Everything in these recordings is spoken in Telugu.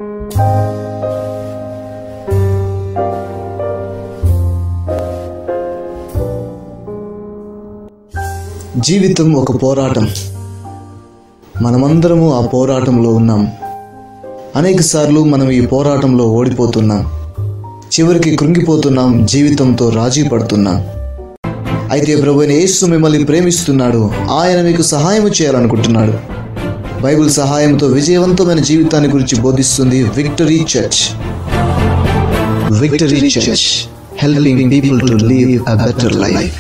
జీవితం ఒక పోరాటం మనమందరము ఆ పోరాటంలో ఉన్నాం అనేక సార్లు మనం ఈ పోరాటంలో ఓడిపోతున్నాం చివరికి కృంగిపోతున్నాం జీవితంతో రాజీ పడుతున్నాం అయితే ప్రభు యేసు మిమ్మల్ని ప్రేమిస్తున్నాడు ఆయన మీకు సహాయం చేయాలనుకుంటున్నాడు బైబిల్ సహాయంతో విజయవంతమైన జీవితాన్ని గురించి బోధిస్తుంది victory church victory church helping people to live a better life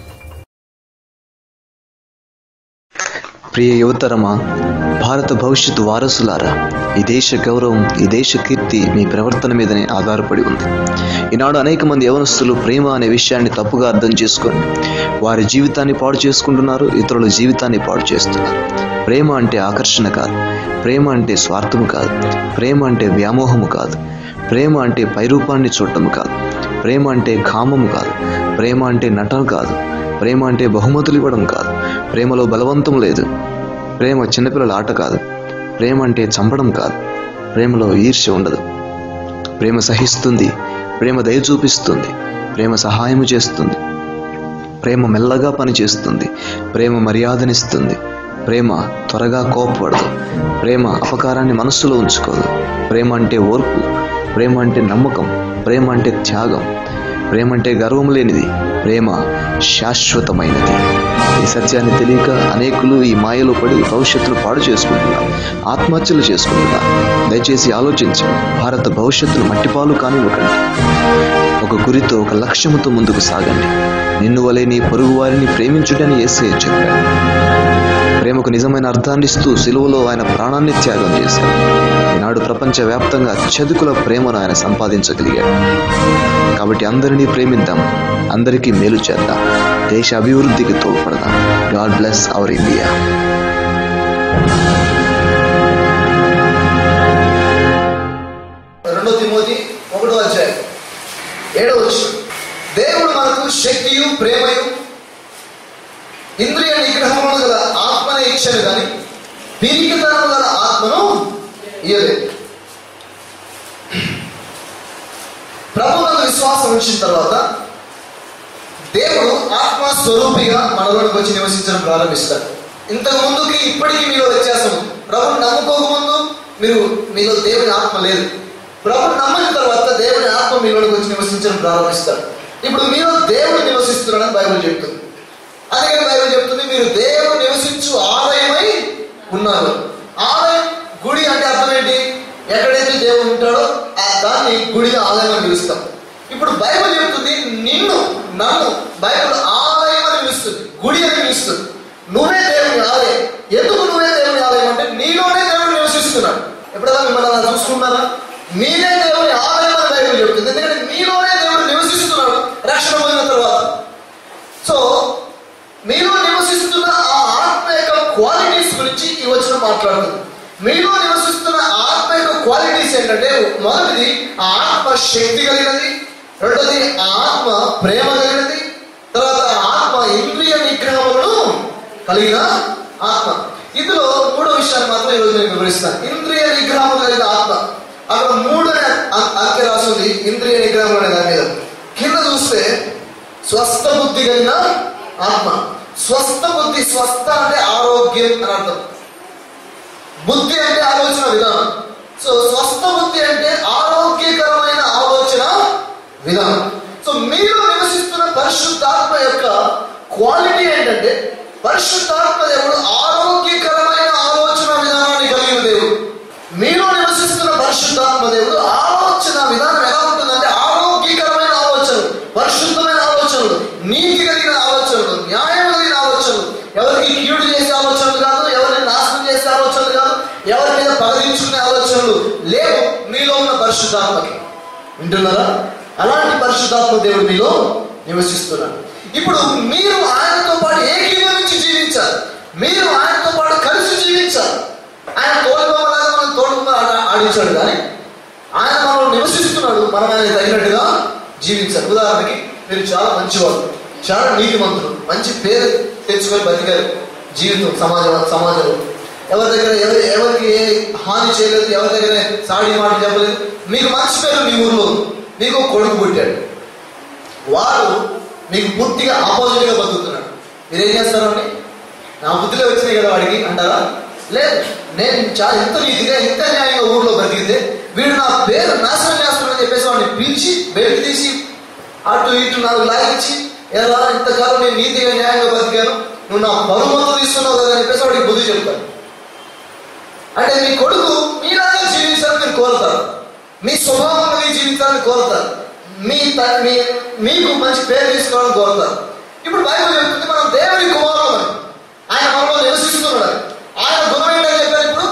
ప్రియ యువతరమా భారత భవిష్యత్తు వారసులారా ఈ దేశ గౌరవం ఈ దేశ కీర్తి మీ ప్రవర్తన మీదనే ఆధారపడి ఉంది ఈనాడు అనేక మంది యవనస్తులు ప్రేమ అనే విషయాన్ని తప్పుగా అర్థం చేసుకొని వారి జీవితాన్ని పాడు చేసుకుంటున్నారు ఇతరుల జీవితాన్ని పాడు చేస్తున్నారు ప్రేమ అంటే ఆకర్షణ కాదు ప్రేమ అంటే స్వార్థము కాదు ప్రేమ అంటే వ్యామోహము కాదు ప్రేమ అంటే పైరూపాన్ని చూడటం కాదు ప్రేమ అంటే కామము కాదు ప్రేమ అంటే నటన కాదు ప్రేమ అంటే బహుమతులు ఇవ్వడం కాదు ప్రేమలో బలవంతం లేదు ప్రేమ చిన్నపిల్లల ఆట కాదు ప్రేమ అంటే చంపడం కాదు ప్రేమలో ఈర్ష్య ఉండదు ప్రేమ సహిస్తుంది ప్రేమ దయ చూపిస్తుంది ప్రేమ సహాయము చేస్తుంది ప్రేమ మెల్లగా పనిచేస్తుంది ప్రేమ మర్యాదనిస్తుంది ప్రేమ త్వరగా కోపపడదు ప్రేమ అపకారాన్ని మనస్సులో ఉంచుకోదు ప్రేమ అంటే ఓర్పు ప్రేమ అంటే నమ్మకం ప్రేమ అంటే త్యాగం ప్రేమ అంటే గర్వం లేనిది ప్రేమ శాశ్వతమైనది ఈ సత్యాన్ని తెలియక అనేకులు ఈ మాయలో పడి భవిష్యత్తును పాడు చేసుకుంటున్నారు ఆత్మహత్యలు చేసుకుంటున్నారు దయచేసి ఆలోచించి భారత భవిష్యత్తును మట్టిపాలు కానివ్వకండి ఒక గురితో ఒక లక్ష్యముతో ముందుకు సాగండి నిన్ను వలె నీ పొరుగు వారిని ప్రేమించుటని ఏసే చెప్పాడు ప్రేమకు నిజమైన అర్థాన్ని ఇస్తూ సిలువలో ఆయన ప్రాణాన్ని త్యాగం చేశాడు ఈనాడు ప్రపంచవ్యాప్తంగా అత్యధికుల ప్రేమను ఆయన సంపాదించగలిగాడు కాబట్టి అందరినీ ప్రేమిద్దాం అందరికీ మేలు చేద్దాం దేశ అభివృద్ధికి తోడ్పడదాం గాడ్ బ్లెస్ అవర్ ఇండియా రెండో తిమోతి ఒకటో అధ్యాయం ఏడో వచ్చు దేవుడు మనకు శక్తియు ప్రేమయు ఇంద్రియ నిగ్రహములు గల ఆత్మని ఇచ్చాను కానీ పిరికితనం గల ఆత్మను ఇయ్యలేదు ప్రభువులకు విశ్వాసం ఉంచిన తర్వాత దేవుడు ఆత్మ స్వరూపిగా మనలోకి వచ్చి నివసించడం ప్రారంభిస్తాడు ఇంతకు ముందుకి ఇప్పటికీ మీలో వ్యత్యాసం ఉంది. ప్రభుని నమ్ముకోకముందు మీరు మీలో దేవుని ఆత్మ లేదు ప్రభుని నమ్మిన తర్వాత దేవుని ఆత్మ మీలోకి వచ్చి నివసించడం ప్రారంభిస్తాడు ఇప్పుడు మీలో దేవుడు నివసిస్తున్నాడని బైబిల్ చెప్తుంది అందుకని బైబిల్ చెప్తుంది మీరు దేవుడు నివసించు ఆలయమై ఉన్నారు ఆలయం గుడి అంటే అర్థం ఏంటి ఎక్కడైతే దేవుడు ఉంటాడో ఆ దాన్ని గుడిగా ఆలయం అని పిలుస్తాం ఇప్పుడు బైబిల్ చెప్తుంది నిన్ను నన్ను బైబిల్ ఆలయం అని పిలుస్తుంది గుడి అని పిలుస్తుంది నువ్వే దేవుని ఆలయం ఎందుకు నువ్వే దేవుని ఆలయం అంటే నీలోనే దేవుడు నివసిస్తున్నాడు ఎప్పుడైనా మిమ్మల్ని అలా చూసుకున్నారా మీరే దేవుని ఆలయం అని బైబిల్ చెప్తుంది ఎందుకంటే మీలోనే దేవుడు నివసిస్తున్నాడు రక్షణ పొందిన తర్వాత సో మీలో నివసిస్తున్న ఆ ఆత్మ యొక్క క్వాలిటీస్ గురించి ఈ వచ్చిన మాట్లాడుతుంది మీలో నివసిస్తున్న ఆత్మ యొక్క క్వాలిటీస్ ఏంటంటే మొదటిది ఆ ఆత్మ శక్తి కలిగినది రెండోది ఆ ఆత్మ ప్రేమ కలిగినది తర్వాత ఆ ఆత్మ ఇంద్రియ నిగ్రహములను కలిగిన ఆత్మ ఇందులో మూడో విషయాన్ని మాత్రం ఈరోజు నేను వివరిస్తాను ఇంద్రియ నిగ్రహము కలిగిన ఆత్మ అక్కడ మూడు అనే అం- అంకె రాస్తుంది ఇంద్రియ నిగ్రహం అనే దాని మీద కింద చూస్తే స్వస్థ బుద్ధి కలిగిన ఆత్మ స్వస్థ బుద్ధి స్వస్థ అంటే ఆరోగ్యం అని అర్థం బుద్ధి అంటే ఆలోచన విధానం సో స్వస్థ బుద్ధి అంటే ఆరోగ్యకరమైన ఆలోచన విధానం సో మీరు నివసిస్తున్న పరిశుద్ధాత్మ యొక్క క్వాలిటీ ఏంటంటే పరిశుద్ధాత్మ దేవుడు ఆరోగ్యకరమైన ఆలోచన విధానాన్ని కలిగిన దేవుడు మీలో నివసిస్తున్న పరిశుద్ధాత్మ దేవుడు ఆలోచన విధానం ఎలా ఉంటుందంటే ఆరోగ్యకరమైన ఆలోచనలు పరిశుద్ధమైన ఆలోచనలు నీతి కలిగిన ఆలోచనలు న్యాయం కలిగిన ఆలోచనలు ఎవరికి కీడు చేసే ఆలోచనలు కాదు ఎవరిని నాశనం చేసే ఆలోచనలు కాదు ఎవరి మీద పగదించుకునే ఆలోచనలు లేవు మీలో ఉన్న పరిశుద్ధాత్మకి వింటున్నారా అలాంటి పరిశుద్ధాత్మ దేవుడు మీలో నివసిస్తున్నాడు ఇప్పుడు మీరు ఆయనతో పాటు ఏకీభవించి జీవించాలి మీరు ఆయనతో పాటు కలిసి జీవించాలి ఆయన తోలుబొమ్మలాగా మనం తోలుబొమ్మ ఆట ఆడించాడు కానీ ఆయన మనలో నివసిస్తున్నాడు మనం ఆయన తగినట్టుగా జీవించాలి ఉదాహరణకి మీరు చాలా మంచివాళ్ళు చాలా నీతిమంతులు మంచి పేరు తెచ్చుకొని బతికారు జీవితం సమాజం సమాజంలో ఎవరి దగ్గర ఎవరి ఎవరికి ఏ హాని చేయలేదు ఎవరి దగ్గర సాడి మాట చెప్పలేదు మీకు మంచి పేరు మీ ఊర్లో ఉంది. మీకు ఒక కొడుకు పుట్టాడు వాడు మీకు పూర్తిగా ఆపోజిట్గా బతుకుతున్నాడు మీరేం చేస్తారండి నా బుద్ధిలో వచ్చినాయి కదా వాడికి అంటారా లేదు నేను చాలా ఎంత నీతిగా ఇంత న్యాయంగా ఊర్లో బతికితే వీడు నా పేరు నాశనం చేస్తున్నాడని చెప్పేసి వాడిని పిలిచి బయటకు తీసి అటు ఇటు నాకు లాగించి ఎలా ఇంతకాలం నేను నీతిగా న్యాయంగా బతికాను నువ్వు నా పరువు మొత్తం తీసుకున్నావు కదా అని చెప్పేసి వాడికి బుద్ధి చెప్తాను అంటే మీ కొడుకు మీలాగే జీవించాలని మీరు కోరుతారు మీ స్వభావంలో జీవించాలని కోరుతారు మీ త- మీ మీకు మంచి పేరు తీసుకోవాలని కోరుతారు ఇప్పుడు బైబిల్ చెప్తుంది మనం దేవుని కుమారులు అని ఆయన మనలో నివసిస్తున్నాడు అని. ఆయన గుణం ఏంటని చెప్పారు ఇప్పుడు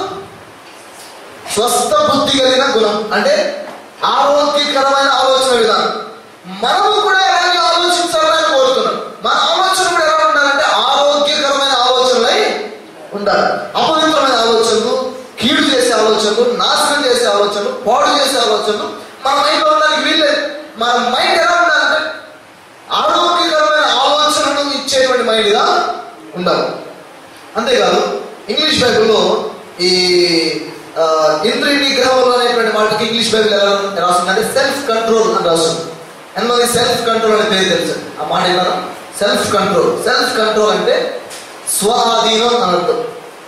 స్వస్థ బుద్ధి కలిగిన గుణం అంటే ఆరోగ్యకరమైన ఆలోచన విధానం మనము కూడా ఎలాగే ఆలోచించాలని కోరుతున్నాం మన ఆలోచన కూడా ఎలా ఉండాలంటే ఆరోగ్యకరమైన ఆలోచనలై ఉండాలి అపవిత్రమైన ఆలోచనలు కీడు చేసే ఆలోచనలు నాశనం చేసే ఆలోచనలు పాడు చేసే ఆలోచనలు మన మైండ్లో ఉండడానికి వీల్లేదు మన మైండ్ ఎలా ఉండాలంటే ఆరోగ్యకరమైన ఆలోచనలు ఇచ్చేటువంటి మైండ్గా ఉండాలి అంతేకాదు ఇంగ్లీష్ బైబిల్లో ఈ ఆ, ఇంద్రియ నిగ్రహంలో అనేటువంటి మాటకి ఇంగ్లీష్ బైబిల్ ఎలా రాస్తుందంటే సెల్ఫ్ కంట్రోల్ అని రాస్తుంది ఎంతమంది సెల్ఫ్ కంట్రోల్ అనే పేరు తెలుసు ఆ మాట ఏమన్నా సెల్ఫ్ కంట్రోల్ సెల్ఫ్ కంట్రోల్ అంటే స్వాధీనం అని అర్థం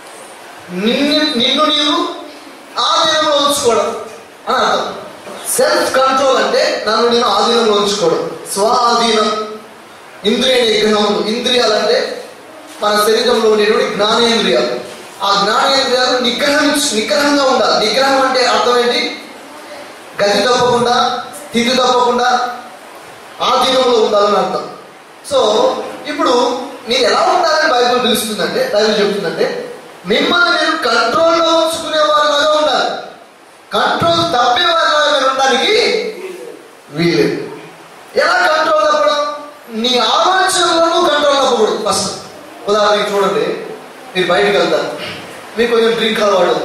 నిన్ను నిన్ను నీవు ఆధీనంలో ఉంచుకోవడం అని అర్థం సెల్ఫ్ కంట్రోల్ అంటే నన్ను నేను ఆధీనంలో ఉంచుకోవడం స్వాధీనం ఇంద్రియ నిగ్రహం ఇంద్రియాలంటే మన శరీరంలో ఉండేటువంటి జ్ఞానేంద్రియాలు ఆ జ్ఞానేంద్రియాలు నిగ్రహం నిగ్రహంగా ఉండాలి నిగ్రహం అంటే అర్థం ఏంటి గతి తప్పకుండా స్థితి తప్పకుండా ఆధీనంలో ఉండాలని అర్థం సో ఇప్పుడు మీరు ఎలా ఉండాలని బైబిల్ పిలుస్తుందంటే బైబిల్ చెప్తుందంటే మిమ్మల్ని మీరు కంట్రోల్లో ఉంచుకునే వాళ్ళగా ఉండాలి కంట్రోల్ తప్పే వాళ్ళగా మీరు ఉండడానికి వీలేదు ఎలా కంట్రోల్ తప్పడం నీ ఆలోచనలను కంట్రోల్ తప్పకూడదు ఫస్ట్ ఉదాహరణకి చూడండి మీరు బయటకు వెళ్తారు మీకు కొంచెం డ్రింక్ అలవాటు ఉంది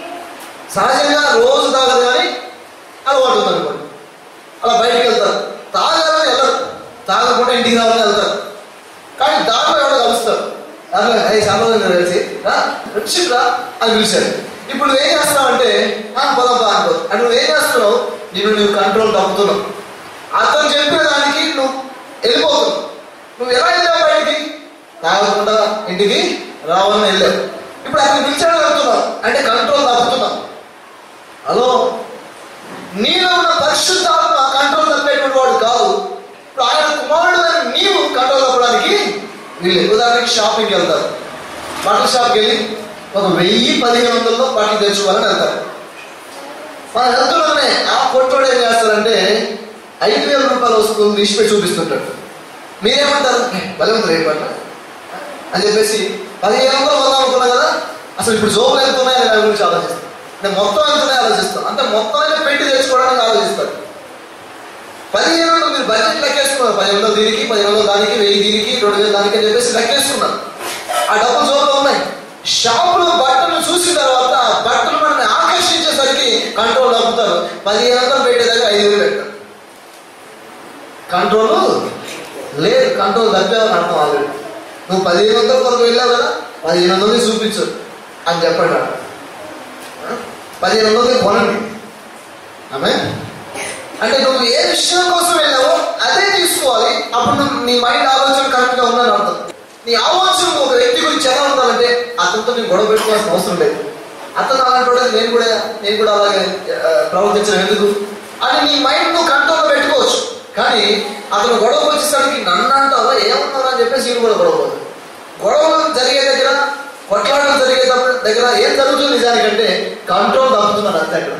సహజంగా రోజు తాగదు కానీ అలవాటు ఉంది అనుకోండి అలా బయటకు వెళ్తారు తాగాలని వెళ్ళరు తాగకుండా ఇంటికి రావాలని వెళ్తారు కానీ దాంట్లో ఎవడో కలుస్తారు దాంట్లో ఐదు సంబంధం కలిసి రా వచ్చిరా అని పిలిచాడు ఇప్పుడు నువ్వు ఏం చేస్తావంటే "ఆ, పోదాం పా అనుకో అంటే నువ్వు ఏం చేస్తున్నావు నిన్ను నువ్వు కంట్రోల్ తప్పుతున్నావు అతను చెప్పిన దానికి నువ్వు వెళ్ళిపోతున్నావు నువ్వు ఎలా వెళ్ళావు బయటికి తాగకుండా ఇంటికి రావాలని వెళ్ళావు ఇప్పుడు అతను పిలిచాడు వెళ్తున్నావు అంటే కంట్రోల్ తప్పుతున్నావు హలో నీలో ఉన్న పరిశుద్ధాత్మ కంట్రోల్ తప్పేటువంటి వాడు కాదు ఇప్పుడు ఆయన కుమారుడు అని నీవు కంట్రోల్ తప్పడానికి వీళ్ళు ఉదాహరణకి షాపింగ్కి వెళ్తారు బట్టల షాప్కి వెళ్ళి ఒక వెయ్యి పదిహేను వందల్లో బట్టలు తెచ్చుకోవాలని వెళ్తారు మన వెళ్తున్నానే ఆ కొట్టోడు ఏం చేస్తారంటే ఐదు వేల రూపాయల వస్తువులు తీసిపెట్టి చూపిస్తుంటాడు మీరేమంటారు భలే ఉంది రేపు పట్ల అని చెప్పేసి పదిహేను వందలు కొందాం అనుకున్నా కదా అసలు ఇప్పుడు జోబులు ఎంత ఉన్నాయని దాని గురించి ఆలోచిస్తాం అంటే మొత్తం ఎంత ఉన్నాయో ఆలోచిస్తాం అంటే మొత్తం అయినా పెట్టి తెచ్చుకోవడానికి ఆలోచిస్తారు పదిహేను వందలు మీరు బడ్జెట్ లెక్కేసుకున్నారు పదిహేను వందలు దీనికి పదిహేను వందలు దానికి వెయ్యి దీనికి రెండు వేలు దానికి అని చెప్పేసి లెక్కేసుకున్నారు ఆ డబ్బులు జోబులో ఉన్నాయి షాపులో బట్టలు చూసిన తర్వాత ఆ బట్టలు మనల్ని ఆకర్షించేసరికి కంట్రోల్ తప్పుతారు పదిహేను వందలు పెట్టే దగ్గర ఐదు వేలు పెడతారు కంట్రోల్ లేదు కంట్రోల్ తప్పేవని అర్థం ఆల్రెడీ నువ్వు పదిహేను వందల కొరకు వెళ్ళావు కదా పదిహేను వందలకి చూపించు అని చెప్పండి ఆడ. పదిహేను వందలకి కొనండి ఆమె అంటే నువ్వు ఏ విషయం కోసం వెళ్ళావో అదే తీసుకోవాలి అప్పుడు నువ్వు నీ మైండ్ ఆలోచన కరెక్ట్గా ఉందని అర్థం నీ ఆలోచన ఒక వ్యక్తి గురించి ఎలా ఉండాలంటే అతనితో నేను గొడవ పెట్టుకోవాల్సిన అవసరం లేదు అతను అలాంటి వాడు, నేను కూడా నేను కూడా అలాగే ఆ, ప్రవర్తించడం ఎందుకు అని నీ మైండ్ నువ్వు కంట్రోల్లో పెట్టుకోవచ్చు కానీ అతను గొడవ వచ్చేసరికి నన్ను అంటావా ఏమన్నారా అని చెప్పేసి నేను కూడా గొడవ పోదు. గొడవలు జరిగే దగ్గర కొట్లాటలు జరిగే దగ్గర- దగ్గర ఏం జరుగుతుంది నిజానికంటే కంట్రోల్ తప్పుతున్నాడు అంతే అక్కడ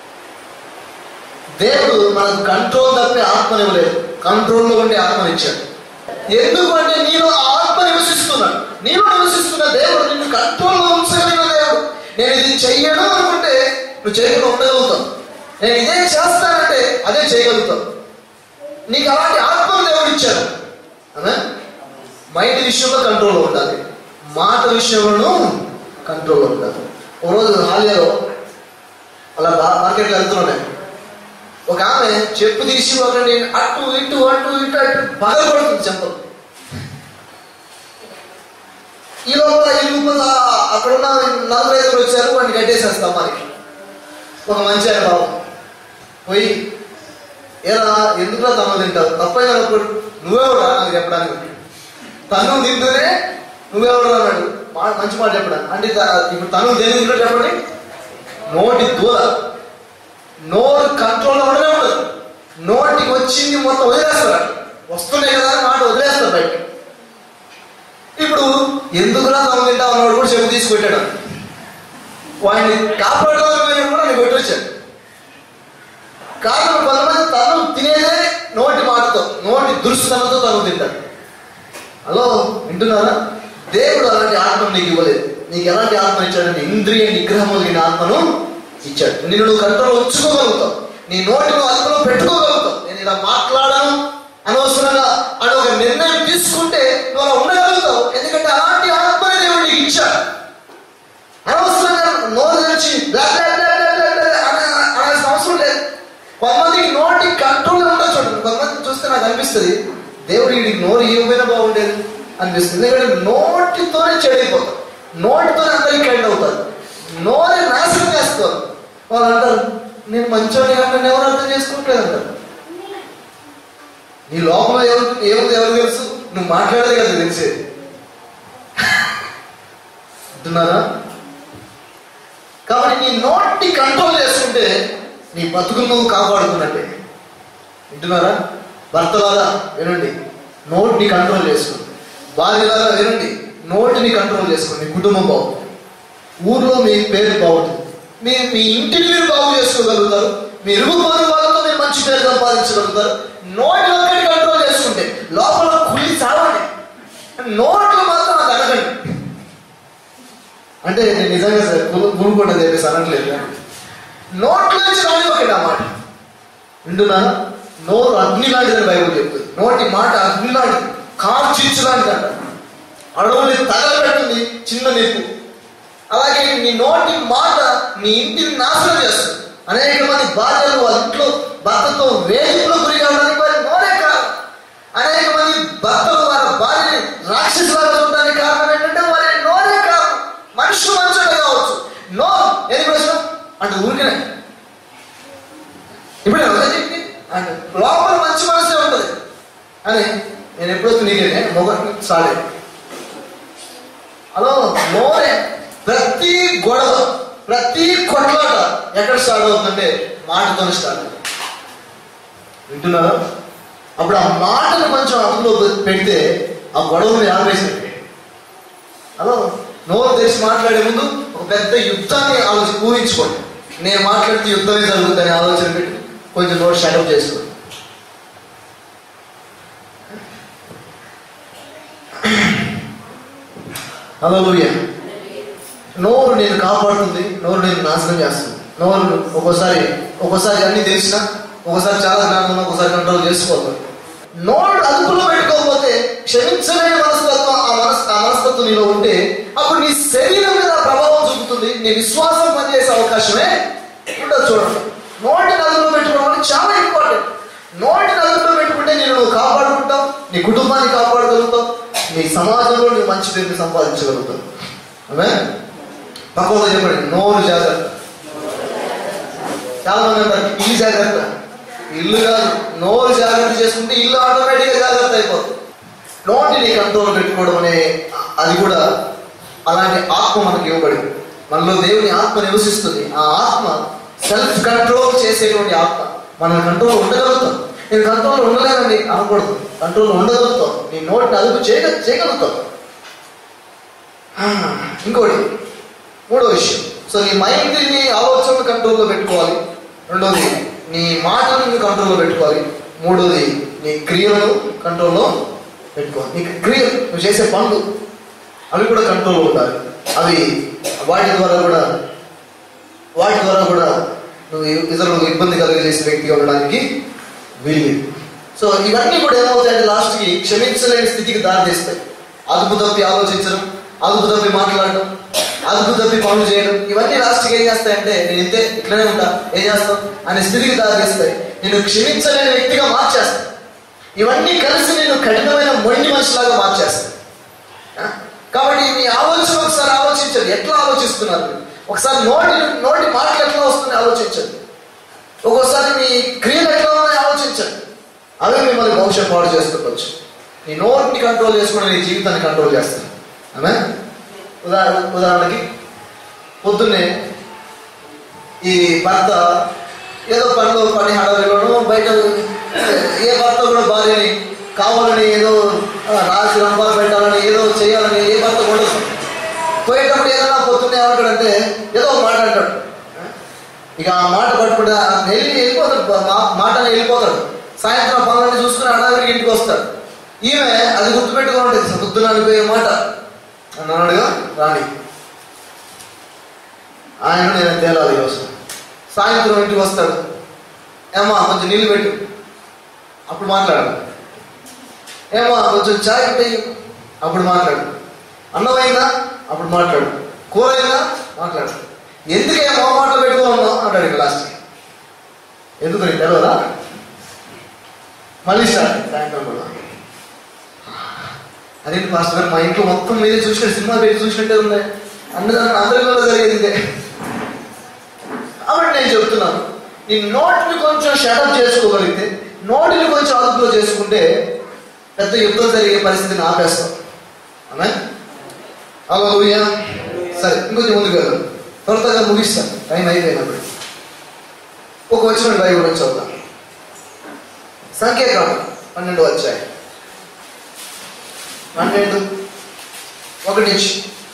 దేవుడు మనకు కంట్రోల్ తప్పే ఆత్మనివ్వలేదు కంట్రోల్లో ఉండే ఆత్మనిచ్చాడు ఎందుకు అంటే నీలో ఆ ఆత్మ నివసిస్తున్నాడు నీలో నివసిస్తున్న దేవుడు నిన్ను కంట్రోల్లో ఉంచగలిగిన దేవుడు నేను ఇది చెయ్యను అనుకుంటే నువ్వు చేయకుండా ఉండగలుగుతావు నేను ఇదే చేస్తానంటే అదే చేయగలుగుతావు నీకు అలాంటి ఆత్మ దేవుడు ఇచ్చాడు అదే మైండ్ విషయంలో కంట్రోల్లో ఉండాలి మాట విషయంలోనూ కంట్రోల్లో ఉండాలి ఒక రోజు హాలియాలో అలా బా- మార్కెట్లో వెళ్తున్నాను నేను ఒక ఆమె చెప్పు తీసి ఒకరిని అటు ఇటు అటు ఇటు అటు పగల కొడుతుంది చెప్పలు ఈ లోపల ఈ లోపల అక్కడ ఉన్న నలుగురు ఐదుగురు వచ్చారు వాడిని కట్టేసేస్తాం మనకి ఒక మంచి ఆయన బాబు పోయి ఏరా ఎందుకురా తను తింటావు తప్పైనప్పుడు నువ్వెవరా నాకు చెప్పడానికి తను తింటూనే నువ్వెవరు అన్నాడు మా- మంచి మాట చెప్పడా అంటే త- ఇప్పుడు తను దేని తింటూ చెప్పండి నోటి దూర నోరు కంట్రోల్ ఉండనే ఉండదు నోటికి వచ్చింది మొత్తం వదిలేస్తారు వస్తున్నాయి కదా అని మాట వదిలేస్తారు బయట ఇప్పుడు ఎందుకురా తను తింటావు అన్నాడు కూడా చెప్పు తీసి పెట్టాడు వాడిని కాపాడుకోవాలని కూడా నేను కొట్టొచ్చాను కారణం కొంతమంది తను తినేదే నోటి మాటతో నోటి దురుస్తనంతో తను తింటాడు హలో వింటున్నారా దేవుడు అలాంటి ఆత్మ నీకు ఇవ్వలేదు నీకు ఎలాంటి ఆత్మ ఇచ్చాడంటే ఇంద్రియ నిగ్రహం కలిగిన ఆత్మను ఇచ్చాడు నిన్ను నువ్వు కంట్రోల్ ఉంచుకోగలుగుతావు నీ నోటి నువ్వు అదుపులో పెట్టుకోగలుగుతావు నేను ఇలా మాట్లాడను అనవసరంగా అని ఒక నిర్ణయం తీసుకుంటే నువ్వు అలా ఉండగలుగుతావు ఎందుకంటే అలాంటి ఆత్మని దేవుడు నీకు ఇచ్చాడు అనవసరంగా నోరు తెరిచి బ్లా బ్లా బ్లా బ్లా బ్లా బ్లా అన- అనాల్సిన అవసరం లేదు కొంతమందికి నోటి కంట్రోల్ ఉండదు చూడండి కొంతమంది చూస్తే నాకు అనిపిస్తుంది దేవుడు వీడికి నోరు ఏమైనా బాగుండేది అనిపిస్తుంది ఎందుకంటే నోటితోనే చెడైపోతారు నోటితోనే అందరికి కైండ్ అవుతారు నోరే నాశనం చేస్తారు వాళ్ళు అంటారు నేను మంచోని కానీ నన్ను ఎవరు అర్థం చేసుకోవట్లేదు అంటారు నీ లోపల ఎవరు ఏముంది ఎవరు తెలుసు నువ్వు మాట్లాడేది కదా తెలిసేది అంటున్నారా కాబట్టి నీ నోటిని కంట్రోల్ చేసుకుంటే నీ బతుకును నువ్వు కాపాడుకున్నట్టే వింటున్నారా భర్తలారా వినండి నోటిని కంట్రోల్ చేసుకోండి భార్యలారా వినండి నోటిని కంట్రోల్ చేసుకోండి మీ కుటుంబం బాగుంటుంది ఊర్లో మీ పేరు బాగుంటుంది మీ మీ ఇంటిని మీరు బాగు చేసుకోగలుగుతారు మీ ఇరుగు పొరుగు వాళ్ళతో మీరు మంచి పేరు సంపాదించగలుగుతారు నోటి ఒక్కటి కంట్రోల్ చేసుకుంటే లోపల కుళ్ళి చావండి నోట్లు మాత్రం నాకు అనకండి అంటే నేను నిజంగా సార్ గురుకుంటుంది చెప్పేసి అనట్లేదు నోట్లో నుంచి రాని ఒకటి ఆ మాట వింటున్నా నోరు అగ్ని లాంటిదని బైబుల్ చెప్తుంది నోటి మాట అగ్ని లాంటిది కార్చిచ్చు లాంటిది అంట అడవుని తగలబెట్టింది చిన్న నిప్పు అలాగే నీ నోటి మాట నీ ఇంటిని నాశనం చేస్తుంది అనేక మంది భార్యలు వాళ్ళ ఇంట్లో భర్తతో వేధింపులో గురి కావడానికి వారి నోరే కారణం అనేక మంది భర్తలు వారి భార్యని రాక్షసులాగా చూడడానికి కారణం ఏంటంటే వారి నోరే కారణం మనుషులు మంచోడే కావచ్చు నో ఏది ప్రశ్న అంటే ఊరికనే ఇప్పుడు నేను అదే చెప్పింది అంటే లోపల మంచి మనసే ఉంటుంది అని నేను ఎప్పుడో నీకే మొగ స్టార్ట్ అయ్యింది హలో నోరే ప్రతి గొడవ ప్రతి కొట్లాట ఎక్కడ స్టార్ట్ అవుతుందంటే మాటతో స్టార్ట్ అవుతుంది వింటున్నారా అప్పుడు ఆ మాటను కొంచెం అదుపులో పెడితే ఆ గొడవని ఆపేసినట్టే హలో నోరు తెరిచి మాట్లాడే ముందు ఒక పెద్ద యుద్ధాన్ని ఆలోచి ఊహించుకోండి నేను మాట్లాడితే యుద్ధమే జరుగుతుందని ఆలోచన పెట్టి కొంచెం నోరు షటప్ చేసుకోండి హలో నోరు నేను కాపాడుతుంది నోరు నేను నాశనం చేస్తుంది నోరు ఒక్కోసారి ఒక్కోసారి అన్ని తెలిసినా ఒకసారి చాలా జ్ఞానం ఉన్నా ఒకసారి కంట్రోల్ చేసుకోవాలి నోరు అదుపులో పెట్టుకోకపోతే క్షమించలేని మనస్తత్వం ఆ మనస్ ఆ మనస్తత్వం నీలో ఉంటే అప్పుడు నీ శరీరం మీద ఆ ప్రభావం చూపుతుంది నీ విశ్వాసం పనిచేసే అవకాశమే ఉండదు చూడండి నోటిని అదుపులో పెట్టుకోవడం అనేది చాలా ఇంపార్టెంట్ నోటిని అదుపులో పెట్టుకుంటే నేను నువ్వు కాపాడుకుంటావు నీ కుటుంబాన్ని కాపాడగలుగుతావు నీ సమాజంలో నువ్వు మంచి పేరుని సంపాదించగలుగుతావు ఆమె పక్కన చెప్పండి నోరు జాగ్రత్త చాలా మంది అంటారు ఇల్లు జాగ్రత్త ఇల్లు కాదు నోరు జాగ్రత్త చేసుకుంటే ఇల్లు ఆటోమేటిక్గా జాగ్రత్త అయిపోతుంది నోటిని కంట్రోల్ పెట్టుకోవడం అనే అది కూడా అలాంటి ఆత్మ మనకి ఇవ్వబడింది మనలో దేవుని ఆత్మ నివసిస్తుంది ఆ ఆత్మ సెల్ఫ్ కంట్రోల్ చేసేటువంటి ఆత్మ మన కంట్రోల్ ఉండగలుగుతాం నేను కంట్రోల్ ఉండలేనండి అనకూడదు కంట్రోల్ ఉండగలుగుతాం నీ నోటిని అదుపు చేయగ చేయగలుగుతాం ఆ, ఇంకోటి మూడో విషయం సో నీ మైండ్ని ఆలోచనలు కంట్రోల్లో పెట్టుకోవాలి రెండోది నీ మాటలను కంట్రోల్లో పెట్టుకోవాలి మూడోది నీ క్రియలను కంట్రోల్లో పెట్టుకోవాలి నీ క్రియ నువ్వు చేసే పనులు అవి కూడా కంట్రోల్లో ఉండాలి అవి వాటి ద్వారా కూడా వాటి ద్వారా కూడా నువ్వు ఇతరులకు ఇబ్బంది కలిగజేసే వ్యక్తిగా ఉండడానికి వీల్లేదు సో ఇవన్నీ కూడా ఏమవుతాయంటే లాస్ట్కి క్షమించలేని స్థితికి దారితీస్తాయి అదుపు తప్పి ఆలోచించడం అదుపు తప్పి మాట్లాడడం అదుపు తప్పి పనులు చేయడం ఇవన్నీ లాస్ట్కి ఏం చేస్తాయంటే నేను ఇంతే ఇట్లనే ఉంటా ఏం చేస్తాం అనే స్థితికి దారితీస్తాయి నేను క్షమించలేని వ్యక్తిగా మార్చేస్తాను ఇవన్నీ కలిసి నేను కఠినమైన మొండి మనిషిలాగా మార్చేస్తాను ఆ? కాబట్టి మీ ఆలోచన ఒకసారి ఆలోచించండి ఎట్లా ఆలోచిస్తున్నారు మీరు? ఒకసారి నోటి నోటి మాటలు ఎట్లా వస్తున్నాయి ఆలోచించండి ఒక్కోసారి మీ క్రియలు ఎట్లా ఉన్నాయో ఆలోచించండి అవే మిమ్మల్ని భవిష్యత్ పాడు చేస్తుండొచ్చు నీ నోటిని కంట్రోల్ చేసుకుని నీ జీవితాన్ని కంట్రోల్ చేస్తాను ఆమె ఉదాహరణ ఉదాహరణకి పొద్దున్నే ఈ భర్త ఏదో పనిలో పని హడవిలోనూ బయట ఏ భర్త కూడా భార్యని కావాలని ఏదో ఆ, రాసి రంపాలు పెట్టాలని ఏదో చేయాలని ఏ భర్త కూడా పోయేటప్పుడు ఏదైనా పొద్దున్నే ఏమంటాడంటే ఏదో ఒక మాట అంటాడు ఇక ఆ మాట పట్టుకుంటే ఆ వెళ్ళి వెళ్ళిపోతాడు మా- మాటని వెళ్ళిపోతాడు సాయంత్రం పనులన్నీ చూసుకుని అడావిడికి ఇంటికి వస్తాడు ఈమె అది గుర్తుపెట్టుకోండి పొద్దున అనిపోయే మాట అన్నాడుగా రాణి ఆయన నేను తేలాలి ఈరోజు సాయంత్రం ఇంటికి వస్తాడు ఏమా కొంచెం నీళ్ళు పెట్టు అప్పుడు మాట్లాడు ఏమా కొంచెం చాయ్ పెట్టు అప్పుడు మాట్లాడు అన్నమైందా అప్పుడు మాట్లాడు కూర అయిందా మాట్లాడు ఎందుకే మా మాటలు పెట్టుకో ఉన్నావు అంటాడు ఇక లాస్ట్ ఎందుకు నీకు తెలియదా మళ్ళీ స్టార్ట్ సాయంత్రం కూడా అదేంటి మాస్టర్ గారు మా ఇంట్లో మొత్తం మీరే చూసినట్టు సినిమా పెట్టి చూసినట్టే ఉంది అందరూ అందరి కూడా జరిగేది ఇదే. కాబట్టి నేను చెప్తున్నాను నీ నోటిని కొంచెం షటప్ చేసుకోగలిగితే నోటిని కొంచెం అదుపులో చేసుకుంటే పెద్ద యుద్ధం జరిగే పరిస్థితిని ఆపేస్తాం ఆమె అలా సరే ఇంకొంచెం ముందుకు వెళ్దాం త్వర త్వరగా ముగిస్తాను టైం అయిపోయినప్పుడు ఒక వచ్చిన బైబుల్ నుంచి చదువుతాం సంఖ్యాకాండం పన్నెండు వచ్చాయి పన్నెండు ఒకటి నుంచి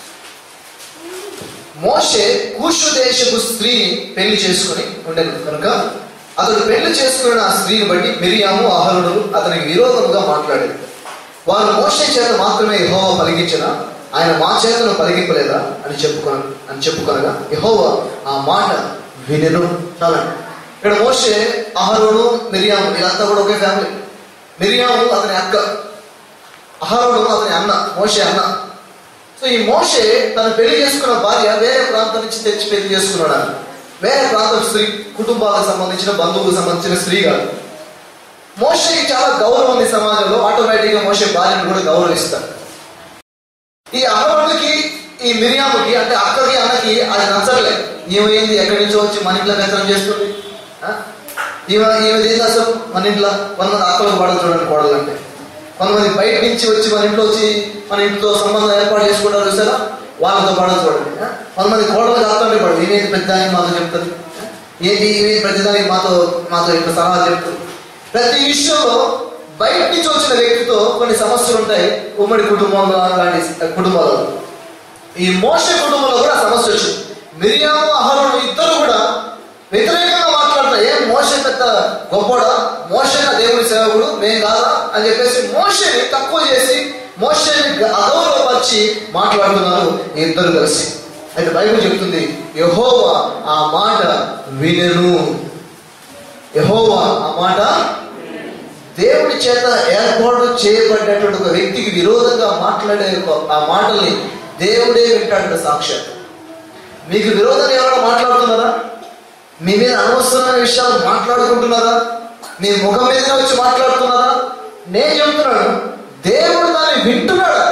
మోషే కూషు దేశపు స్త్రీని పెళ్లి చేసుకుని ఉండేది కనుక అతడు పెళ్లి చేసుకున్న ఆ స్త్రీని బట్టి మిరియాము అహరుడు అతనికి విరోధముగా మాట్లాడేది వారు మోషే చేత మాత్రమే యహోవా పలికించిన ఆయన మా చేతను పలికింపలేదా అని చెప్పుకొన అని చెప్పుకొనగా యహోవా ఆ మాట వినెను చాలండి ఇక్కడ మోషే అహరోను మిరియాము వీళ్ళంతా కూడా ఒకే ఫ్యామిలీ మిరియాము అతని అక్క అహరోను అతని అన్న మోషే అన్న సో ఈ మోషే తను పెళ్లి చేసుకున్న భార్య వేరే ప్రాంతం నుంచి తెచ్చి పెళ్లి చేసుకున్నాడు ఆయన. వేరే ప్రాంతం స్త్రీ కుటుంబాలకు సంబంధించిన బంధువులకు సంబంధించిన స్త్రీ కాదు మోషేకి చాలా గౌరవం ఉంది సమాజంలో ఆటోమేటిక్గా మోషే భార్యను కూడా గౌరవిస్తారు ఈ అహరోనుకి ఈ మిరియాముకి అంటే అక్కకి అన్నకి అది నచ్చట్లేదు ఏమైంది ఎక్కడి నుంచో వచ్చి మన ఇంట్లో కచ్చరం చేస్తుంది ఆ? ఈమె ఈమె ఏం అసలు మన ఇంట్లో కొంతమంది అక్కలకు పడదు చూడండి కోడలు అంటే కొంతమంది బయట నుంచి వచ్చి మన ఇంట్లో వచ్చి మన ఇంట్లో సంబంధం ఏర్పాటు చేసుకుంటారు చూసారా వాళ్ళతో పడదు చూడండి ఆ? కొంతమంది కోడలు అర్థం పడదు ఈమెది పెద్దానికి మాతో చెప్తుంది ఆ? ఏంటి ఈమె ప్రతిదానికి మాతో మాతో ఇట్లా సలహా చెప్తుంది ప్రతి విషయంలో బయట నుంచి వచ్చిన వ్యక్తితో కొన్ని సమస్యలు ఉంటాయి ఉమ్మడి కుటుంబంలో లాంటి కుటుంబాలలో ఈ మోస కుటుంబంలో కూడా సమస్య వచ్చింది మిరియాము అహరోను ఇద్దరు కూడా వ్యతిరేకంగా మాట్లాడతారు ఏం మోస పెద్ద గొప్పడా మోసైన దేవుడి సేవకుడు మేం కాదా అని చెప్పేసి మోసని తక్కువ చేసి మోసని అగౌరవపరిచి మాట్లాడుతున్నారు ఈ ఇద్దరు కలిసి అయితే బైబిల్ చెప్తుంది యహోవా ఆ మాట వినెను యహోవా ఆ మాట దేవుడి చేత ఏర్పాటు చేయబడినటువంటి ఒక వ్యక్తికి విరోధంగా మాట్లాడే ఒక- ఆ మాటల్ని దేవుడే వింటాడు సాక్ష్యం మీకు విరోధంగా ఎవరైనా మాట్లాడుతున్నారా మీ మీద అనవసరమైన విషయాలు మాట్లాడుకుంటున్నారా మీ ముఖం మీద వచ్చి మాట్లాడుతున్నారా నేను చెప్తున్నాను దేవుడు దాన్ని వింటున్నాడా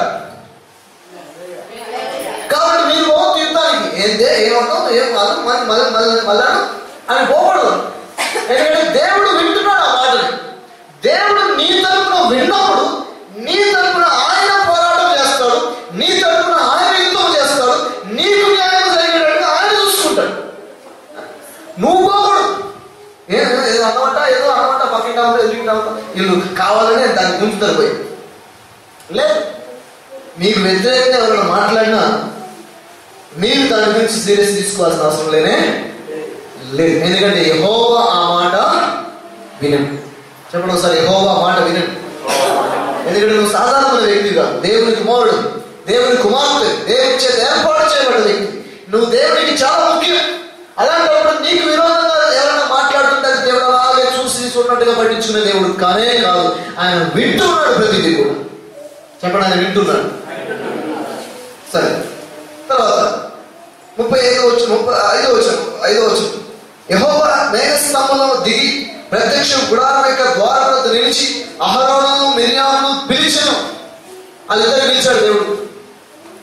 కాబట్టి మీరు పోవద్దు యుద్ధానికి ఏందే ఏమవుతాం ఏం కాదు మళ్ళీ మళ్ళీ మళ్ళీ మళ్ళీ అని పోకూడదు ఎందుకంటే దేవుడు వింటున్నాడు ఆ మాటని దేవుడు నీ తరపున విన్నప్పుడు నీ తరపున ఆయన పోరాటం చేస్తాడు నీ తరపున ఆయన యుద్ధం చేస్తాడు నీకు న్యాయం జరిగేటట్టు ఆయన చూసుకుంటాడు నువ్వు పోకూడదు ఏ- ఏదో అన్నమాట ఏదో అన్నమాట పక్కింటా ఉంటా ఎదురుంటా ఉంటా వీళ్ళు కావాలనే దాన్ని గుంజుతారు పోయి లేదు మీకు వ్యతిరేకంగా ఎవరైనా మాట్లాడినా మీరు దాని గురించి సీరియస్ తీసుకోవాల్సిన అవసరం లేనే లేదు ఎందుకంటే యహోవా ఆ మాట వినండి చెప్పండి ఒకసారి యహోవా మాట వినండి ఎందుకంటే నువ్వు సాధారణమైన వ్యక్తి కాదు దేవుని కుమారుడు దేవుని కుమార్తె దేవుని చేత ఏర్పాటు చేయబడ్డ వ్యక్తి నువ్వు దేవునికి చాలా ముఖ్యం అలాంటప్పుడు నీకు విరోధంగా ఎవరైనా మాట్లాడుతుంటే అది దేవుడు అలాగే చూసి చూడనట్టుగా పట్టించుకునే దేవుడు కానే కాదు ఆయన వింటున్నాడు ప్రతిదీ కూడా చెప్పండి ఆయన వింటున్నాడు సరే తర్వాత ముప్పై ఐదో వచ్చి ముప్పై ఐదో వచ్చాను ఐదో వచ్చాను యహోవా మేఘస్తంభంలో దిగి ప్రత్యక్ష గుడారం యొక్క ద్వారం వద్ద నిలిచి అహరోను మిరియాను పిలిచెను వాళ్ళిద్దరు పిలిచాడు దేవుడు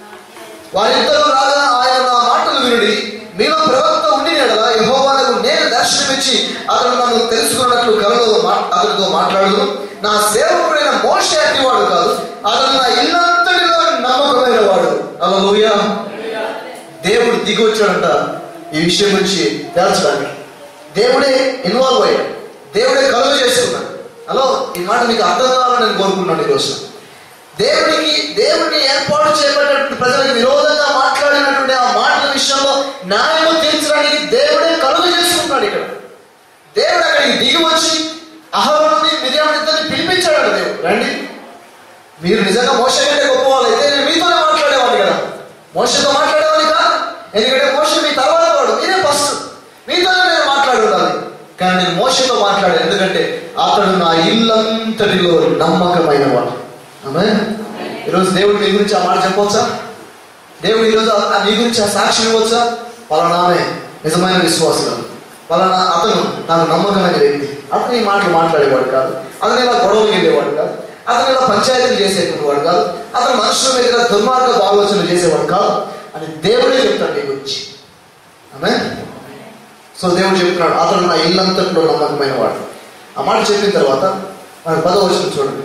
వారిద్దరూ రాగా ఆయన నా మాటలు వినుడి మీలో ప్రవక్త ఉండి ఎడల యెహోవాకు నేను దర్శనమిచ్చి అతను నన్ను తెలుసుకున్నట్లు కలలో మా- అతనితో మాట్లాడు నా సేవకుడైన మోషే అట్టివాడు కాదు అతను నా ఇల్లంతటిలో నమ్మకమైన వాడు అలా దేవుడు దిగి వచ్చాడంట ఈ విషయం గురించి తేల్చడానికి దేవుడే ఇన్వాల్వ్ అయ్యాడు దేవుడే కలుగు చేసుకున్నాడు హలో ఈ మాట మీకు అర్థం కావాలని నేను కోరుకున్నాను ఈరోజు దేవుడికి దేవుడిని ఏర్పాటు చేయబడినటువంటి ప్రజలకు విరోధంగా మాట్లాడినటువంటి ఆ మాటల విషయంలో న్యాయము తీర్చడానికి దేవుడే కలుగు చేసుకుంటున్నాడు ఇక్కడ దేవుడు అక్కడికి దిగి వచ్చి అహరోని మిర్యామిద్దరిని పిలిపించాడు దేవుడు రండి మీరు నిజంగా మోస కంటే గొప్ప వాళ్ళు అయితే నేను మీతోనే మాట్లాడేవాడిని కదా మోసతో మాట్లాడేవాడిని కాదు ఎందుకంటే మోస మీ తర్వాత వాడు మీరే ఫస్ట్ మీతోనే నేను మాట్లాడి ఉండాలి కానీ నేను మోసతో మాట్లాడాను ఎందుకంటే అతడు నా ఇల్లంతటిలో నమ్మకమైన వాడు ఆమె ఈరోజు దేవుడు మీ గురించి ఆ మాట చెప్పవచ్చా దేవుడు ఈరోజు ఆ- నీ గురించి ఆ సాక్షి ఇవ్వచ్చా పలానామే నిజమైన విశ్వాసం పలానా అతను నాకు నమ్మకమైన వ్యక్తి అతను ఈ మాటలు మాట్లాడేవాడు కాదు అతను ఇలా గొడవలు వెళ్ళేవాడు కాదు అతను ఇలా పంచాయతీలు చేసేటువంటి వాడు కాదు అతను మనుషుల మీద దుర్మార్గ ఆలోచనలు చేసేవాడు కాదు అని దేవుడే చెప్తాడు నీ గురించి ఆమె సో దేవుడు చెప్తున్నాడు అతను నా ఇల్లంతట్లో నమ్మకమైన వాడు ఆ మాట చెప్పిన తర్వాత మన పదవచనం చూడండి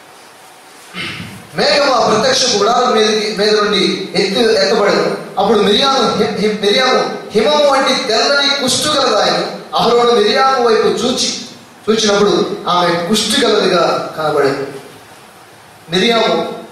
మేఘం ఆ ప్రత్యక్ష గుడారం మీద మీద నుండి ఎత్తు ఎత్తబడదు అప్పుడు మిరియాము హి- హి- మిరియాము హిమము వంటి తెల్లని కుష్టు గలదాయను అహరోను మిరియాము వైపు చూచి చూచినప్పుడు ఆమె కుష్టి గలదిగా కనబడింది మిరియాము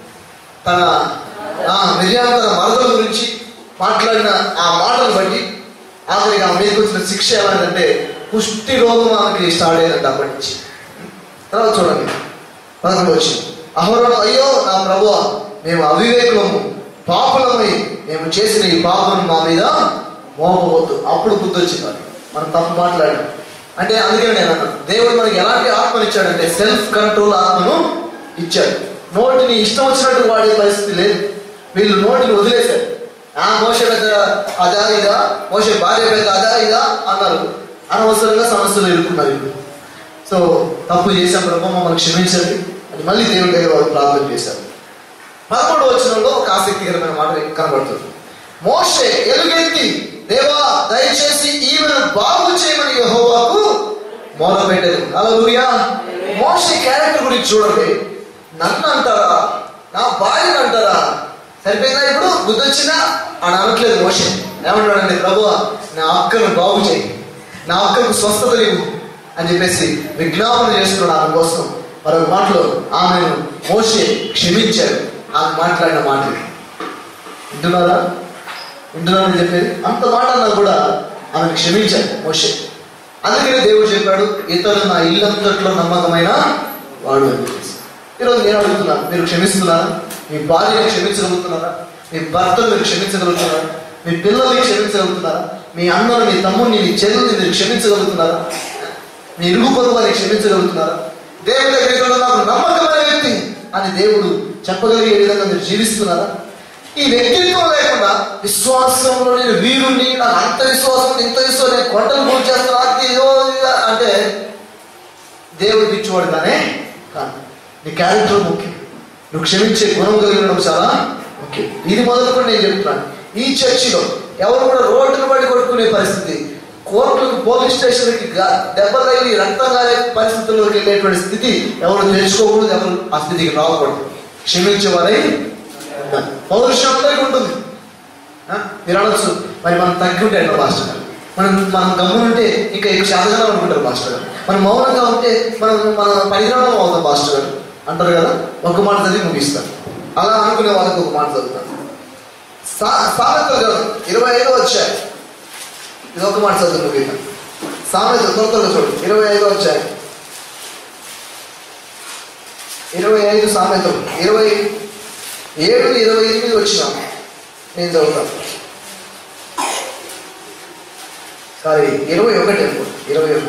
తన ఆ మిరియాము తన మరదల గురించి మాట్లాడిన ఆ మాటలు బట్టి ఆఖరికి ఆమె మీదకి వచ్చిన శిక్ష ఎలాంటంటే కుష్టి రోగం ఆమెకి స్టార్ట్ అయిందంట అప్పటి నుంచి తర్వాత చూడండి పదకొండు వచ్చింది అహరోను అయ్యో నా ప్రభు మేము అవివేకులము పాపులమై మేము చేసిన ఈ పాపం మా మీద మోపవద్దు అప్పుడు బుద్ధి వచ్చింది వాడికి. మనం తప్పు మాట్లాడాం అంటే అందుకే నేను అన్నాను దేవుడు మనకి ఎలాంటి ఆత్మను ఇచ్చాడంటే సెల్ఫ్ కంట్రోల్ ఆత్మను ఇచ్చాడు నోటిని ఇష్టం వచ్చినట్టు వాడే పరిస్థితి లేదు వీళ్ళు నోటిని వదిలేశారు ఆ మోస పెద్ద అదా ఇదా మోస భార్య పెద్ద అదా ఇదా అన్నారు అనవసరంగా సమస్యలు ఎదుర్కొన్నారు వీళ్ళు సో తప్పు చేశాం ప్రభు మమ్మల్ని క్షమించండి అని మళ్ళీ దేవుడి దగ్గర వాళ్ళు ప్రార్థన చేశారు పదకొండు వచనంలో ఒక ఆసక్తికరమైన మాట కనబడుతుంది మోషే ఎలుగెత్తి దేవా దయచేసి ఈమెను బాగు చేయమని యెహోవాకు మొదలు పెట్టారు అలా మోషే క్యారెక్టర్ గురించి చూడండి నన్ను అంటారా నా భార్యను అంటారా సరిపోయిందా ఇప్పుడు బుద్ధి వచ్చినా అని అనట్లేదు మోషే ఏమంటాడండి ప్రభు నా అక్కను బాగు చేయి నా అక్కకు స్వస్థత లేవు అని చెప్పేసి విజ్ఞాపన చేస్తున్నాడు ఆమె కోసం మరొక మాటలో ఆమెను మోసే క్షమించాడు ఆమె మాట్లాడిన మాటలు వింటున్నారా వింటున్నారని చెప్పేది అంత మాట అన్నా కూడా ఆమెను క్షమించాడు మోసే అందుకనే దేవుడు చెప్పాడు ఇతడు నా ఇల్లంతట్లో నమ్మకమైన వాడు అని చెప్పేసి ఈరోజు నేను అడుగుతున్నా మీరు క్షమిస్తున్నారా మీ భార్యని క్షమించగలుగుతున్నారా మీ భర్తను మీరు క్షమించగలుగుతున్నారా మీ పిల్లల్ని క్షమించగలుగుతున్నారా మీ అన్నను మీ తమ్ముడిని మీ చెల్లెల్ని మీరు క్షమించగలుగుతున్నారా మీ ఇరుగు పొరుగు వారిని క్షమించగలుగుతున్నారా దేవుడి దగ్గరికి ఉన్న నాకు నమ్మకమైన వ్యక్తి అని దేవుడు చెప్పగలిగే విధంగా మీరు జీవిస్తున్నారా ఈ వ్యక్తిత్వం లేకుండా విశ్వాసంలో నేను వీరుణ్ణి నాకు అంత విశ్వాసం ఉంది, ఇంత విశ్వాసం నేను కొండలు పూర్తి చేస్తాను అది ఇదో ఇదో అంటే దేవుడు పిచ్చివాడు కానీ కాదు నీ క్యారెక్టర్ ముఖ్యం నువ్వు క్షమించే గుణం కలిగి ఉండడం చాలా ముఖ్యం ఇది మొదలుకొని నేను చెప్తున్నాను ఈ చర్చిలో ఎవరు కూడా రోడ్డును బట్టి కొట్టుకునే పరిస్థితి కోర్టులకు పోలీస్ స్టేషన్కి గా- దెబ్బలు తగిలి రక్తం కాలే పరిస్థితుల్లోకి వెళ్ళేటువంటి స్థితి ఎవరు తెచ్చుకోకూడదు ఎవరు ఆ స్థితికి రాకూడదు క్షమించేవారై ఉండాలి. పౌరుషం అందరికీ ఉంటుంది ఆ? మీరు అనొచ్చు మరి మనం తగ్గి ఉంటే ఎట్లా మాస్టర్ గారు మనం మనం గమ్మునుంటే ఇంకా ఎక్కువ శాతజనం అనుకుంటారు మాస్టర్ గారు మనం మౌనంగా ఉంటే మనం మన పరిగ్రహం అవుతాం మాస్టర్ గారు అంటారు కదా ఒక మాట చదివి ముగిస్తారు అలా అనుకునే వాళ్ళకి ఒక మాట చదువుతాను సా సామెతలు గ్రంథం ఇరవై ఐదో వచ్చాయి ఇది ఒక మాట చదువు ముగిద్దాం సామెత త్వర త్వరగా చూడు ఇరవై ఐదో వచ్చాయి ఇరవై ఐదు సామెతలు ఇరవై ఏడు ఇరవై ఎనిమిది వచ్చినాం నేను చదువుతాను సారీ ఇరవై ఒకటి అనుకో ఇరవై ఒకటి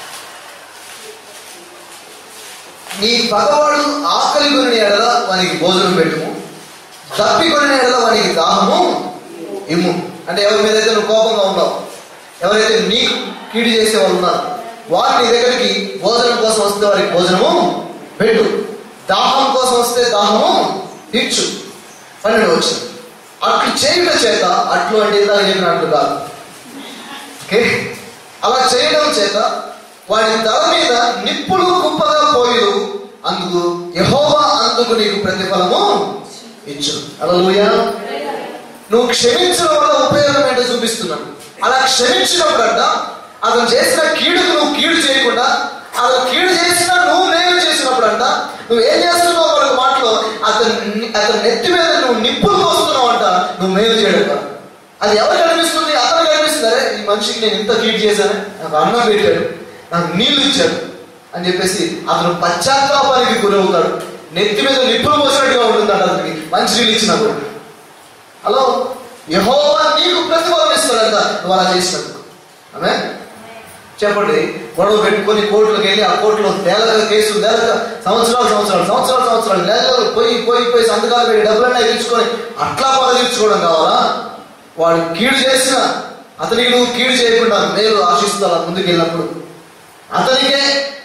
నీ పగవాడు ఆకలి కొని ఎడల వానికి భోజనం పెట్టుము తప్పి కొని ఎడల వానికి దాహము ఇమ్ము అంటే ఎవరి మీద అయితే నువ్వు కోపంగా ఉన్నావు ఎవరైతే నీకు కీడు చేసే వాళ్ళు ఉన్నారు వారు నీ దగ్గరికి భోజనం కోసం వస్తే వారికి భోజనము పెట్టు దాహం కోసం వస్తే దాహము తీర్చు పన్నెండు వచ్చింది అట్లు చేయడం చేత అట్లు అంటే ఇందాక చెప్పినట్లు కాదు ఓకే అలా చేయడం చేత వాడి తల మీద నిప్పులు కుప్పగా పోయిరు అందుకు యహోవా అందుకు నీకు ప్రతిఫలము ఇచ్చు అలా నువ్వు క్షమించడం వల్ల ఉపయోగం ఏంటో చూపిస్తున్నాను అలా క్షమించినప్పుడంట అతను చేసిన కీడుకు నువ్వు కీడు చేయకుండా అతను కీడు చేసినా నువ్వు మేలు చేసినప్పుడంట నువ్వు ఏం చేస్తున్నావు వాళ్ళ మాటలో అతను అతని నెత్తి మీద నువ్వు నిప్పులు పోస్తున్నావు అంట నువ్వు మేలు చేయడం కాదు. అది ఎవరు కనిపిస్తుంది అతను కనిపిస్తుంది అరే ఈ మనిషికి నేను ఇంత కీడు చేశాను నాకు అన్నం పెట్టాడు నాకు నీళ్లు ఇచ్చాడు అని చెప్పేసి అతను పశ్చాత్తాపానికి గురవుతాడు నెత్తి మీద నిప్పులు పోసినట్టుగా ఉంటుంది అతనికి మంచి నీళ్ళు ఇచ్చినప్పుడు హలో యహోవా నీకు ప్రతిఫలం ఇస్తాడంట నువ్వు అలా చేసినందుకు ఆమె చెప్పండి గొడవ పెట్టుకొని కోర్టులకు వెళ్ళి ఆ కోర్టులో తేలక కేసు తేలక సంవత్సరాలు సంవత్సరాలు సంవత్సరాలు సంవత్సరాలు నెలలు పోయి పోయి పోయి సంతకాలు పెట్టి డబ్బులన్నీ తీర్చుకొని అట్లా పద తీర్చుకోవడం కావాలా వాడు కీడు చేసిన అతనికి నువ్వు కీడు చేయకుండా మేలు ఆశిస్తా ముందుకు వెళ్ళినప్పుడు అతనికే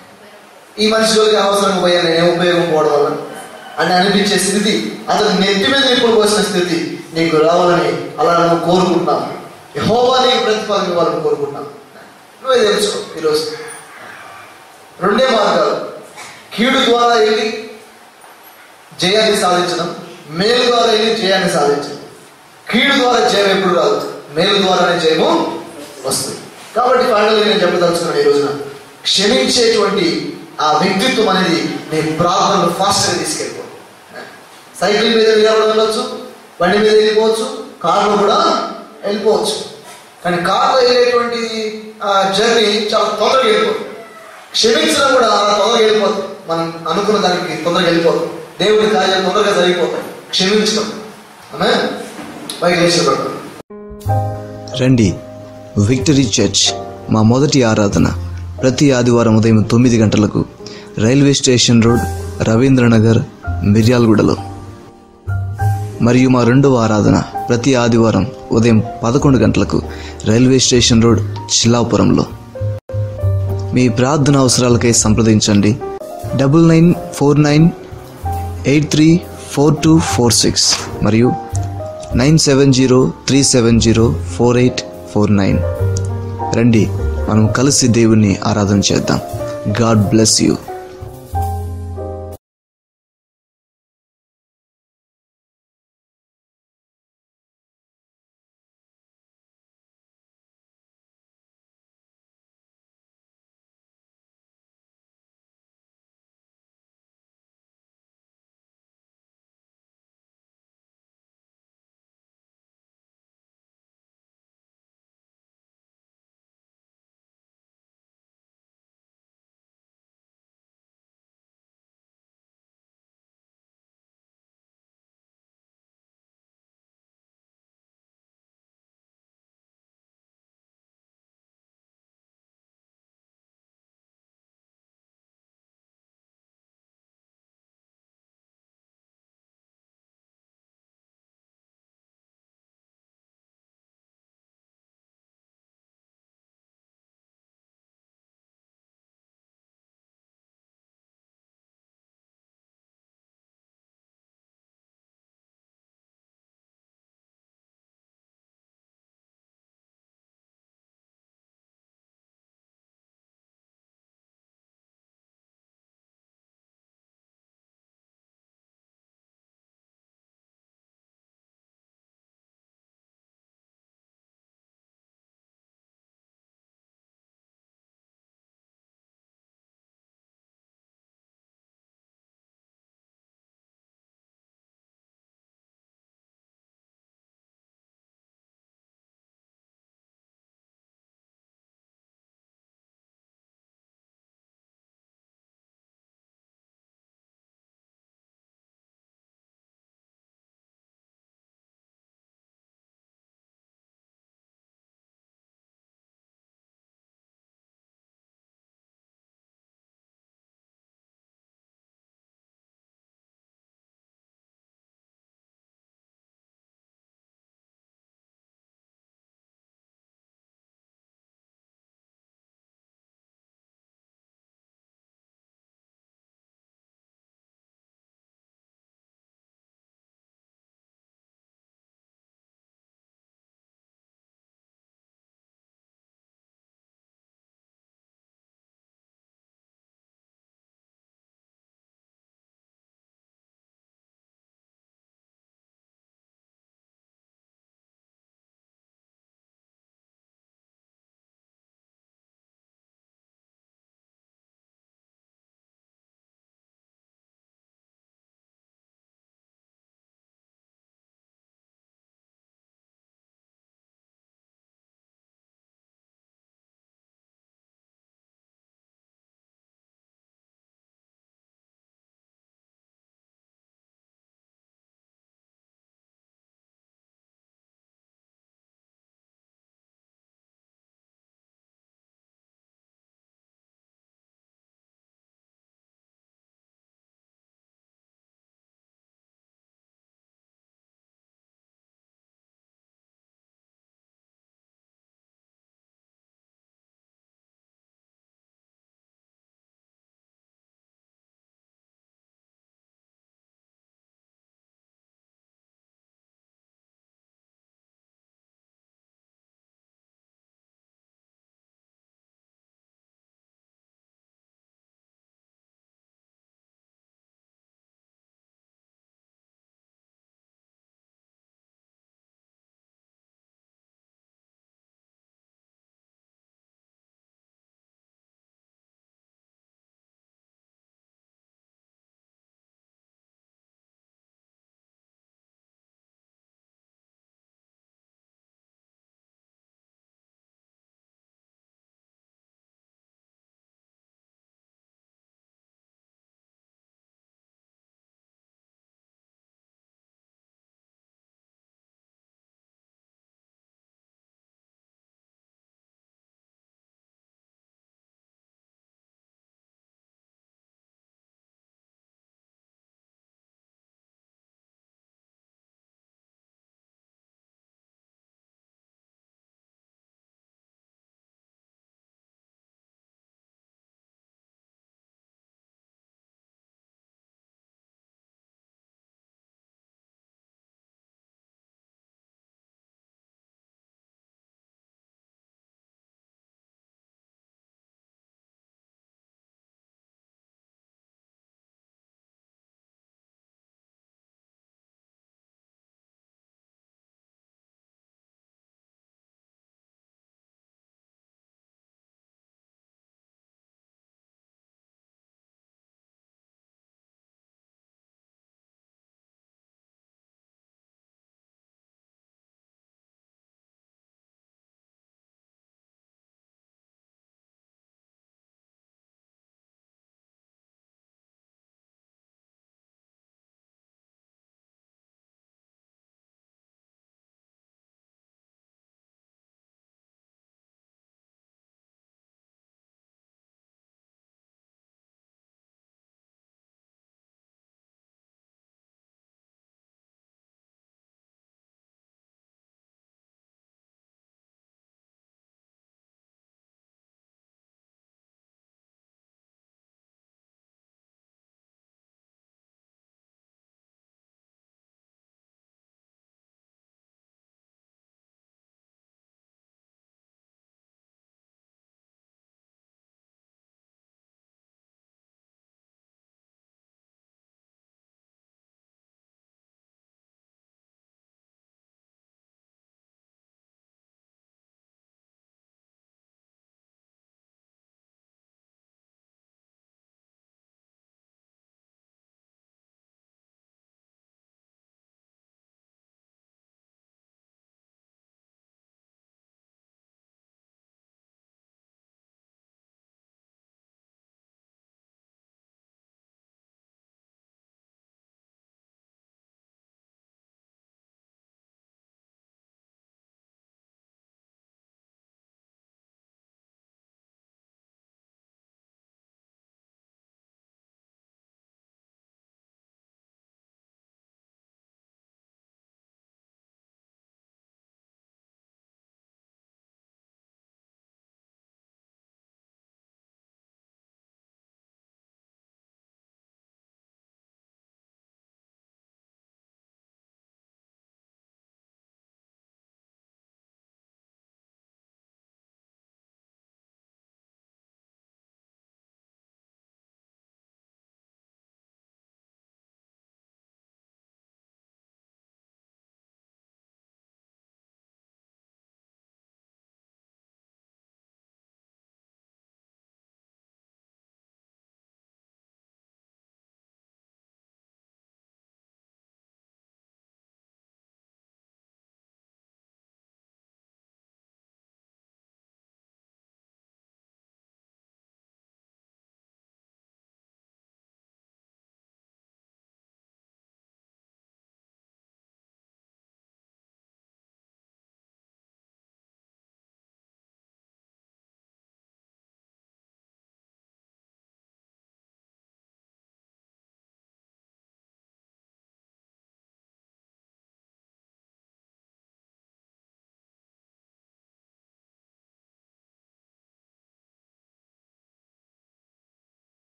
ఈ మనిషికి అవసరం పోయా నేను ఉపయోగం పోవడం వల్ల అని అనిపించే స్థితి అతను నెత్తి మీద ఇప్పుడు పోసిన స్థితి నీకు రావాలని అలా నువ్వు కోరుకుంటున్నావు యహోవా నీకు ప్రతిఫలం ఇవ్వాలని కోరుకుంటున్నావు నువ్వే తెలుసుకో ఈరోజు రెండే మార్గాలు కీడు ద్వారా వెళ్ళి జయాన్ని సాధించడం మేలు ద్వారా వెళ్ళి జయాన్ని సాధించడం కీడు ద్వారా జయం ఎప్పుడు రాదు మేలు ద్వారానే జయము వస్తుంది కాబట్టి ఫైనల్గా నేను చెప్పదలుచుకున్నాను ఈ రోజున క్షమించేటువంటి ఆ వ్యక్తిత్వం అనేది నీ ప్రార్థనలు ఫాస్ట్గా తీసుకెళ్ళిపో సైకిల్ మీద వెళ్ళడం వెళ్ళొచ్చు బండి మీద వెళ్ళిపోవచ్చు కార్లో కూడా వెళ్ళిపోవచ్చు కానీ కార్లో వెళ్ళేటువంటి జర్నీ చాలా తొందరగా వెళ్ళిపోతుంది క్షమించడం కూడా అలా తొందరగా వెళ్ళిపోతుంది మనం అనుకున్న దానికి తొందరగా వెళ్ళిపోతుంది దేవుడి కార్యాలు తొందరగా జరిగిపోతాయి క్షమించడం ఆమె పైకి లేచిపడతాం రండి విక్టరీ చర్చ్ మా మొదటి ఆరాధన ప్రతి ఆదివారం ఉదయం తొమ్మిది గంటలకు రైల్వే స్టేషన్ రోడ్ రవీంద్రనగర్ మిర్యాలగూడలో మరియు మా రెండవ ఆరాధన ప్రతి ఆదివారం ఉదయం పదకొండు గంటలకు రైల్వే స్టేషన్ రోడ్ చిల్లాపురంలో మీ ప్రార్థన అవసరాలకై సంప్రదించండి double nine four nine eight three four two four six మరియు nine seven zero three seven zero four eight four nine రండి మనం కలిసి దేవుణ్ణి ఆరాధన చేద్దాం గాడ్ బ్లెస్ యూ